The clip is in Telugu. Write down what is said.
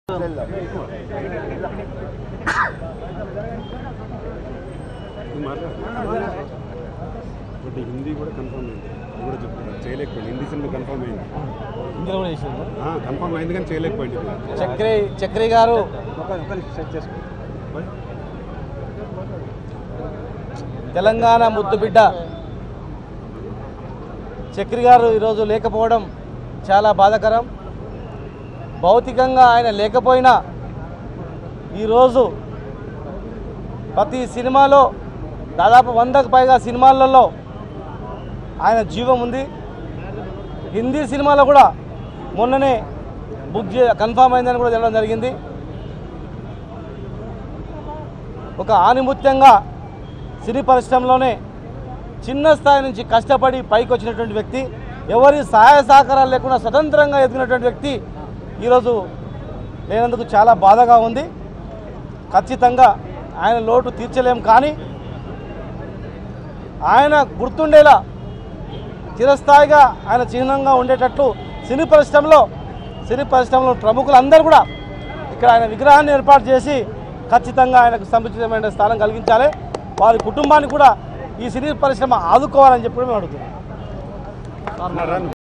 బట్ హిందీ కూడా కన్ఫర్మ్ అయింది అది కూడా చెప్తున్నా చేయలేకపోయింది హిందీ సినిమా కన్ఫర్మ్ అయింది ఇందులో కూడా చేసిండు కన్ఫర్మ్ అయింది కానీ చేయలేకపోయింది చక్రి చక్రి గారు తెలంగాణ ముద్దుబిడ్డ చక్రి గారు ఈరోజు లేకపోవడం చాలా బాధాకరం భౌతికంగా ఆయన లేకపోయినా ఈరోజు ప్రతి సినిమాలో దాదాపు వందకు పైగా సినిమాలలో ఆయన జీవం ఉంది హిందీ సినిమాలో కూడా మొన్ననే బుక్ చే కన్ఫామ్ అయిందని కూడా తెలవడం జరిగింది ఒక ఆనిముత్యంగా సినీ పరిశ్రమలోనే చిన్న స్థాయి నుంచి కష్టపడి పైకి వచ్చినటువంటి వ్యక్తి ఎవరి సహాయ సహకారాలు లేకుండా స్వతంత్రంగా ఎదిగినటువంటి వ్యక్తి ఈరోజు లేనందుకు చాలా బాధగా ఉంది ఖచ్చితంగా ఆయన లోటు తీర్చలేం కానీ ఆయన గుర్తుండేలా చిరస్థాయిగా ఆయన చిహ్నంగా ఉండేటట్లు సినీ పరిశ్రమలో సినీ పరిశ్రమలో ప్రముఖులందరూ కూడా ఇక్కడ ఆయన విగ్రహాన్ని ఏర్పాటు చేసి ఖచ్చితంగా ఆయనకు సముచితమైన స్థానం కలిగించాలి వారి కుటుంబాన్ని కూడా ఈ సినీ పరిశ్రమ ఆదుకోవాలని చెప్పి మేము అడుగుతున్నాం